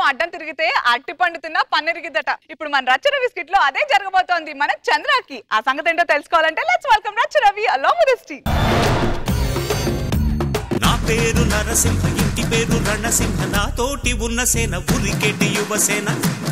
అడ్డం తిరిగితే అట్టి పండు తిన్నా పన్నెరిగిద్దట ఇప్పుడు మన రచన బిస్కెట్ లో అదే జరగబోతోంది మన చంద్రకి ఆ సంగతి ఏంటో తెలుసుకోవాలంటే let's welcome Rachana Ravi along with team నా పేరు నరసింహ ఇంటి పేరు రణసింహ నాతోటి ఉన్న సేన ఉరికెటి యువసేన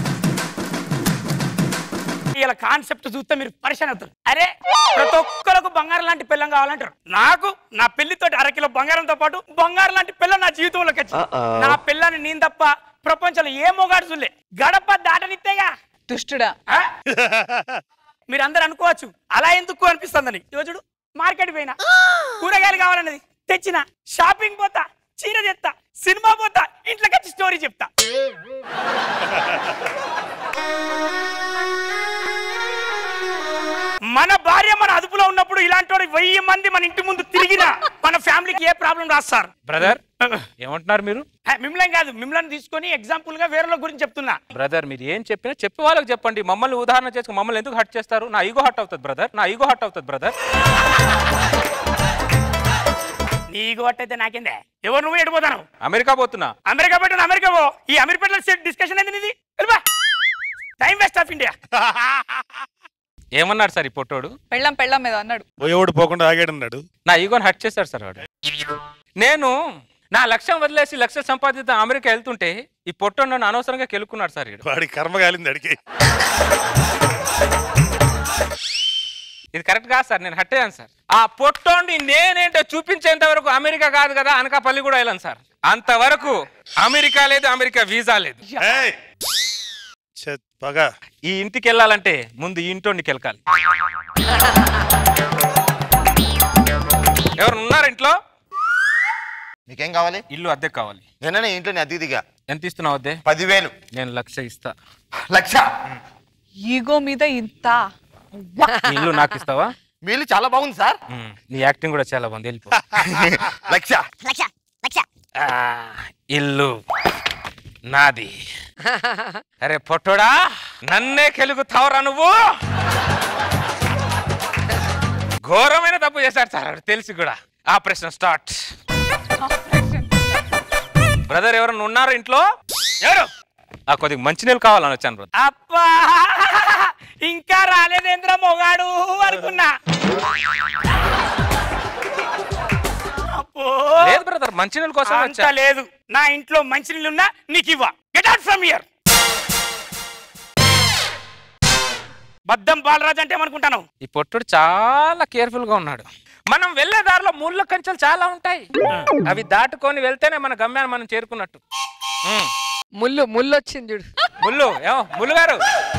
ఇలా కాన్సెప్ట్ చూస్తే మీరు పరిశాన్ అవుతారు అరే ప్రతి ఒక్కరికి బంగారం లాంటి పిల్లం కావాలంటారు నాకు నా పెళ్లితోటి అరకిలో బంగారంతో పాటు బంగారం లాంటి పిల్ల నా జీవితంలోకి వచ్చింది నా పిల్లని నేను తప్ప ప్రపంచంలో ఏ మొగాడు చూడలే గడప దాటనిత్తేగా దుష్టుడా ఆ? మీరు అందరు అనుకోవచ్చు అలా ఎందుకు అనిపిస్తుందని చూడు మార్కెట్ పోయినా కూరగాయలు కావాలన్నది తెచ్చిన షాపింగ్ పోతా చీర తెస్తా సినిమా పోతా ఇంట్లోకి వచ్చి స్టోరీ చెప్తా మన భార్య మన అదుపులో ఉన్నప్పుడు ఇలాంటి వాడు వెయ్యి మంది మన ఇంటి ముందు తిరిగినా మన ఫ్యామిలీకి ఏ ప్రాబ్లం రాదు సార్ బ్రదర్ ఏమంటున్నారు మీరు హే, మిమ్మల్ని కాదు మిమ్మల్ని తీసుకొని ఎగ్జాంపుల్ గా వేరే గురించి చెప్తున్నా బ్రదర్ మీరు ఏం చెప్పినా చెప్పే వాళ్ళకి చెప్పండి మమ్మల్ని ఉదాహరణ చేసుకుని మమ్మల్ని ఎందుకు హట్ చేస్తారు నా ఈగో హట్ అవుతుంది బ్రదర్ నా ఈగో హట్ అవుతుంది బ్రదర్ నీకు అయితే నాకేందే ఎవరు నువ్వు ఎడిపోతాను అమెరికా పోతున్నా అమెరికా పెట్టిన అమెరికా పో ఈ అమెరికా సెట్ డిస్కషన్ ఏంది నీది వెళ్ళిపో. టైం వేస్ట్ ఆఫ్ ఇండియా ఏమన్నాడు సార్ ఈ పొట్టోడు పెళ్ళం పెళ్ళం మీద అన్నాడు పోయేవాడు పోకుండా ఆగాడన్నాడు నా ఈగోని హట్ చేశాడు సార్ వాడు నేను నా లక్ష్యం వదిలేసి లక్ష సంపాదిద్దాం అమెరికా వెళ్తుంటే ఈ పొట్టోడు నన్ను అనవసరంగా కెలుక్కున్నాడు సార్ ఈడు. వాడి కర్మ కాలింది అడిగి ఇది కరెక్ట్ కాదు సార్ నేను హట్ అయ్యాను సార్ ఆ పొట్టోండి నేనేంటో చూపించేంత వరకు అమెరికా కాదు కదా అనకాపల్లి కూడా వెళ్ళాను సార్ అంతవరకు అమెరికా లేదు అమెరికా వీసా లేదు ఏయ్! ఛే, పగా ఈ ఇంటికి వెళ్ళాలంటే ముందు ఈ ఇంటోండికి వెళ్ళాలి ఎవరు ఉన్నారు ఇంట్లో నీకేం కావాలి ఇల్లు అద్దె కావాలి నిన్ననే ఇంట్లో అతిథిగా ఎంత ఇస్తున్నావు అద్దె పదివేలు నేను లక్ష ఇస్తా లక్ష ఈగో మీద ఇంత నీ ఇల్లు నాకు ఇస్తావా మీలు చాలా బాగుంది సార్ ఉమ్, నీ యాక్టింగ్ కూడా చాలా బాగుంది వెళ్ళిపో లక్ష ఆ, ఇల్లు నాది అరే పొట్టోడా నన్నే కెలుగుతావురా నువ్వు ఘోరమైన తప్పు చేశాడు సార్ వాడు తెలిసి కూడా ఆపరేషన్ స్టార్ట్ బ్రదర్ ఎవరన్నా ఉన్నారా ఇంట్లో ఎవరు ఆ కొద్దిగా మంచినీళ్ళు కావాలని వచ్చాను బ్రదర్ అబ్బా ఇంకా రాలేదేంద్ర మొగాడు అనుకున్నా అబ్బో లేదు బ్రదర్ మంచినీళ్ళ కోసం అంత వచ్చా లేదు నా ఇంట్లో మంచినీళ్ళున్నా నీకు ఇవ్వ get out from here Baddam Balaraj అంటే ఏమనుకుంటాను ఈ పొట్టుడు చాలా కేర్ఫుల్ గా ఉన్నాడు మనం వెళ్ళే దారిలో ముళ్ళ కంచెలు చాలా ఉంటాయి అవి దాటుకొని వెళ్తేనే మన గమ్యాన్ని మనం చేరుకున్నట్టు ఉమ్. ముళ్ళు ముళ్ళు వచ్చింది చూడు ముళ్ళు ఏమో ముళ్ళు గారు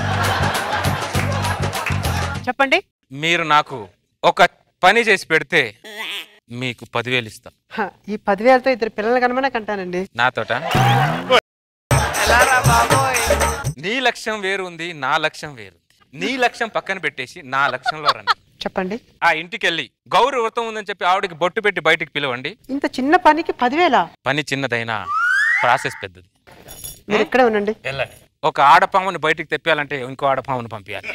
చెప్పండి మీరు నాకు ఒక పని చేసి పెడితే మీకు పదివేలు ఇస్తా హ, ఈ పదివేలతో ఇద్దరు పిల్లలు కనమనే కంటానండి నాతోట ఎలారా బాబోయ్ నీ లక్ష్యం వేరు ఉంది నా లక్ష్యం వేరు ఉంది. నీ లక్ష్యం పక్కన పెట్టేసి నా లక్ష్యంలో రండి చెప్పండి ఆ ఇంటికి వెళ్ళి గౌరవ వ్రతం ఉందని చెప్పి ఆవిడకి బొట్టు పెట్టి బయటికి పిలవండి ఇంత చిన్న పనికి పదివేల పని చిన్నదైనా ప్రాసెస్ పెద్దది మీరు ఇక్కడే ఉండండి వెళ్ళండి ఒక ఆడపాముని బయటికి తెప్పాలంటే ఇంకో ఆడపాముని పంపించాలి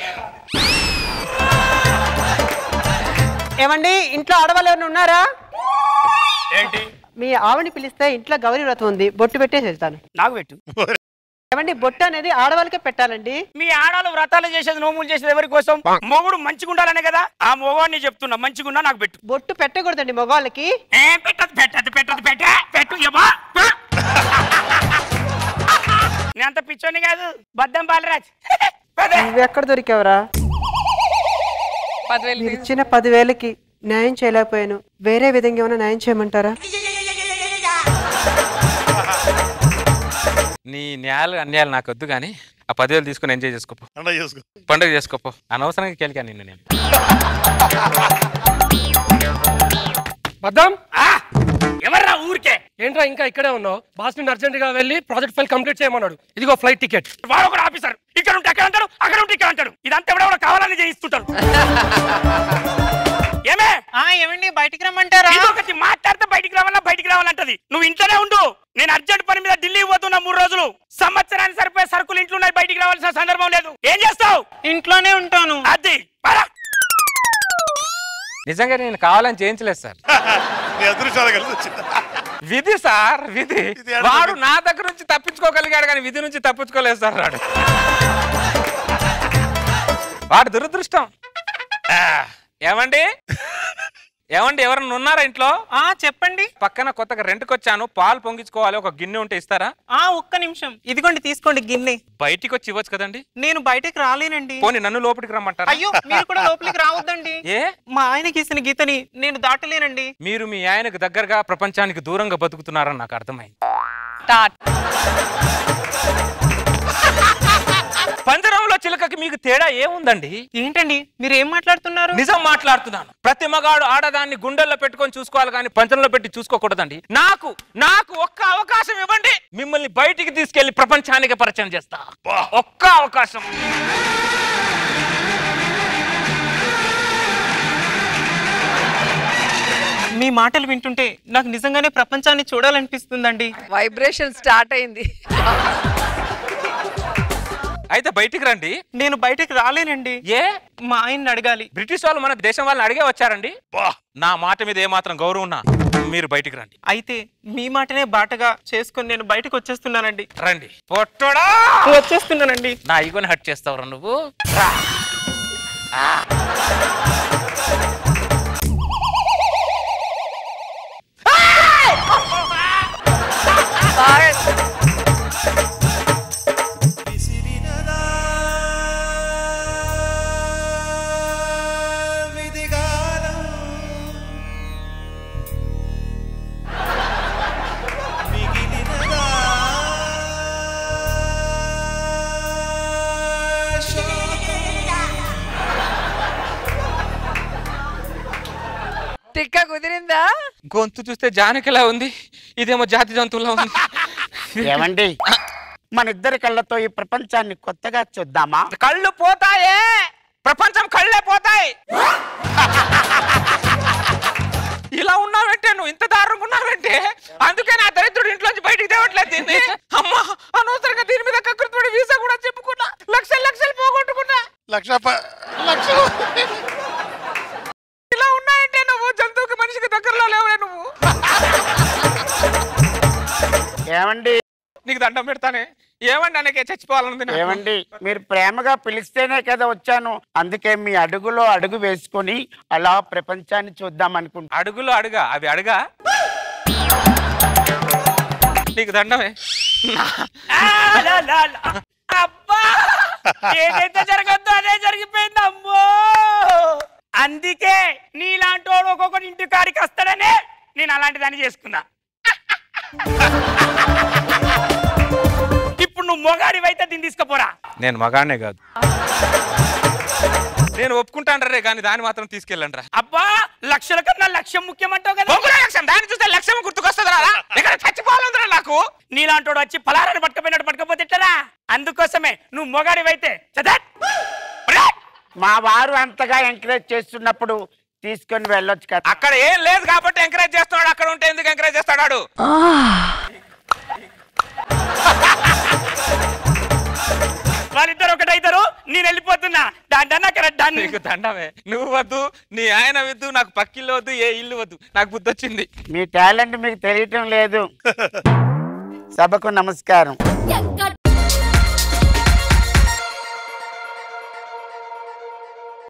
ఏమండి ఇంట్లో ఆడవాళ్ళు ఎవరైనా ఉన్నారా ఏంటి మీ ఆవిని పిలిస్తే ఇంట్లో గౌరీ వ్రతం ఉంది బొట్టు పెట్టేసి వెళ్తాను నాకు పెట్టు ఏమండి బొట్టు అనేది ఆడవాళ్ళకే పెట్టాలండి మీ ఆడాలు వ్రతాలు చేసేది నోములు చేసేది ఎవరి కోసం మొగుడు మంచిగా ఉండాలనే కదా ఆ మొగాడిని చెప్తున్నా మంచిగున్నా నాకు పెట్టు బొట్టు పెట్టకూడదండి మగవాళ్ళకి ఏ పెట్టదు పెట్టదు పెట్టదు పెట్ట పెట్టు యమ్మా నేను అంత పిచ్చోని కాదు బద్దం బాలరాజ్ పద. నువ్వు ఎక్కడ దొరికావురా పదివేలు మీరు ఇచ్చిన పదివేలకి న్యాయం చేయలేకపోయాను వేరే విధంగా ఏమైనా న్యాయం చేయమంటారా నీ న్యాయాలు అన్యాయాలు నాకు వద్దు కానీ ఆ పదివేలు తీసుకుని ఎంజాయ్ చేసుకోపో అండ చేసుకో పండుగ చేసుకోపో అనవసరంగా కెలికా నిన్ను నేను బద్దాం ఆ, ఎవర్రా ఊరికే ఏంట్రా ఇంకా ఇక్కడే ఉన్నావు బాస్ నిన్ను అర్జెంట్ గా వెళ్ళి ప్రాజెక్ట్ ఫైల్ కంప్లీట్ చేయమన్నాడు ఇదిగో ఫ్లైట్ టికెట్ వాడు ఒకడు ఆఫీసర్ ఇక్కడ ఉంటే అక్కడ అంటాడు అక్కడ ఉంటే ఇక్కడ అంటాడు ఇదంతా ఎవడెవడో కావాలని చేయిస్తుంటారు ఏమే ఏమండి బయటికి రమ్మంటారా ఇదొకటి మాట్లాడితే బయటికి రావాలా బయటికి రావాలంటది నువ్వు ఇంట్లోనే ఉండు నేను అర్జెంట్ పని మీద ఢిల్లీ పోతున్నా మూడు రోజులు సంవత్సరానికి సరిపోయే సరుకులు ఇంట్లో ఉన్నాయి బయటికి రావాల్సిన సందర్భం లేదు ఏం చేస్తావు ఇంట్లోనే ఉంటాను అది పరా. నిజంగా నేను కావాలని చేయించలేదు సార్ నీ అదృష్టాలు కలిసి వచ్చింది విధి సార్ విధి ఇది ఎక్కడ వాడు విధి? నా దగ్గర నుంచి తప్పించుకోగలిగాడు కానీ విధి నుంచి తప్పించుకోలేదు సార్ వాడు వాడు దురదృష్టం ఆ, ఏమండి ఏమండి ఎవరన్నా ఉన్నారా ఇంట్లో ఆ చెప్పండి పక్కన కొత్తగా రెంట్కి వచ్చాను పాలు పొంగించుకోవాలి ఒక గిన్నె ఉంటే ఇస్తారా ఆ ఒక్క నిమిషం ఇదిగోండి తీసుకోండి గిన్నె బయటికి వచ్చి ఇవ్వచ్చు కదండి నేను బయటకు రాలేనండి పోనీ నన్ను లోపలికి రమ్మంటారా అయ్యో మీరు కూడా లోపలికి రావద్దండి ఏ మా ఆయన గీసిన గీతని నేను దాటలేనండి మీరు మీ ఆయనకు దగ్గరగా ప్రపంచానికి దూరంగా బతుకుతున్నారని నాకు అర్థమైంది టాట్ పంజరంలో చిలకకి మీకు తేడా ఏముందండి ఏంటండి మీరు ఏం మాట్లాడుతున్నారు నిజం మాట్లాడుతున్నాను ప్రతి మగాడు ఆడదాన్ని గుండెల్లో పెట్టుకొని చూసుకోవాలి కానీ పంచంలో పెట్టి చూసుకోకూడదండి నాకు నాకు ఒక్క అవకాశం ఇవ్వండి మిమ్మల్ని బయటికి తీసుకెళ్లి ప్రపంచానికి పరిచయం చేస్తా ఒక్క అవకాశం మీ మాటలు వింటుంటే నాకు నిజంగానే ప్రపంచాన్ని చూడాలనిపిస్తుందండి వైబ్రేషన్ స్టార్ట్ అయింది అయితే బయటికి రండి నేను బయటకు రాలేనండి ఏ మా ఆయన్ని అడగాలి బ్రిటిష్ వాళ్ళు మన దేశం వాళ్ళని అడిగే వచ్చారండి నా మాట మీద ఏమాత్రం గౌరవం ఉన్నా మీరు బయటికి రండి అయితే మీ మాటనే బాటగా చేసుకొని నేను బయటకు వచ్చేస్తున్నానండి రండి పొట్టడా వచ్చేస్తున్నానండి నా ఈగోని హట్ చేస్తావురా నువ్వు రా. ఆ. తిక్క కుదిరిందా గొంతు చూస్తే జానకిలా ఉంది ఇదేమో జాతి జంతువులా ఉంది ఏమండి మన ఇద్దరి కళ్ళతో ఈ ప్రపంచాన్ని కొత్తగా చూద్దామా కళ్ళు పోతాయే ప్రపంచం కళ్ళే పోతాయి ఇలా ఉన్నావంటే నువ్వు ఇంత దారుణంగా ఉన్నావంటే అందుకే నా దరిద్రుడు ఇంట్లోంచి బయటికి తేవట్లేదు దీన్ని అమ్మా అనవసరంగా దీని మీద కకృతుడి వీసా కూడా చెప్పుకున్నా లక్షలు లక్షలు పోగొట్టుకున్నా లక్ష ప- లక్ష ఇలా ఉన్నాయంటే నువ్వు జంతువుకి మనిషికి దగ్గరలో లేవే నువ్వు ఏమండి నీకు దండం పెడతానే ఏమండి అనకే చచ్చిపోవాలనుంది నాకు. ఏమండి మీరు ప్రేమగా పిలిస్తేనే కదా వచ్చాను అందుకే మీ అడుగులో అడుగు వేసుకొని అలా ప్రపంచాన్ని చూద్దాం అనుకుంటా అడుగులు అడుగా అవి అడుగా నీకు దండమే ఆ, లా, లా, లా. అబ్బా ఏదైతే జరగద్దు అదే జరిగిపోయింది అమ్మో అందుకే నీలాంటి వాడు ఒక్కొక్కటి ఇంటి కాడికి వస్తాడనే నేను అలాంటి దాన్ని చేసుకున్నా ఇప్పుడు నువ్వు మొగాడివైతే దీన్ని తీసుకుపోరా నేను మగానే కాదు నేను ఒప్పుకుంటాను రే కానీ దాన్ని మాత్రం తీసుకెళ్ళండి రా అబ్బా లక్షల కన్నా లక్ష్యం ముఖ్యమంటావు కదా లక్ష్యం దాన్ని చూస్తే లక్ష్యం గుర్తుకొస్తుంది రా ఇక్కడ చచ్చిపోవాలందిరా నాకు నీలాంటోడు వచ్చి పలారాన్ని పట్టుకపోయినట్టు పట్టుకపోతే ఎట్లరా అందుకోసమే నువ్వు మొగాడివైతే చదట్ మా వారు అంతగా ఎంకరేజ్ చేస్తున్నప్పుడు తీసుకొని వెళ్ళొచ్చు కదా అక్కడ ఏం లేదు కాబట్టి ఎంకరేజ్ చేస్తున్నాడు అక్కడ ఉంటే ఎందుకు ఎంకరేజ్ చేస్తాడు వాడు? వాళ్ళిద్దరు ఒకటైతారు నేను వెళ్ళిపోతున్నా దాని అక్కడ దాన్ని నీకు దండమే నువ్వు వద్దు నీ ఆయన వద్దు నాకు పక్కిల్లు వద్దు ఏ ఇల్లు వద్దు నాకు బుద్ధి వచ్చింది మీ టాలెంట్ మీకు తెలియటం లేదు సభకు నమస్కారం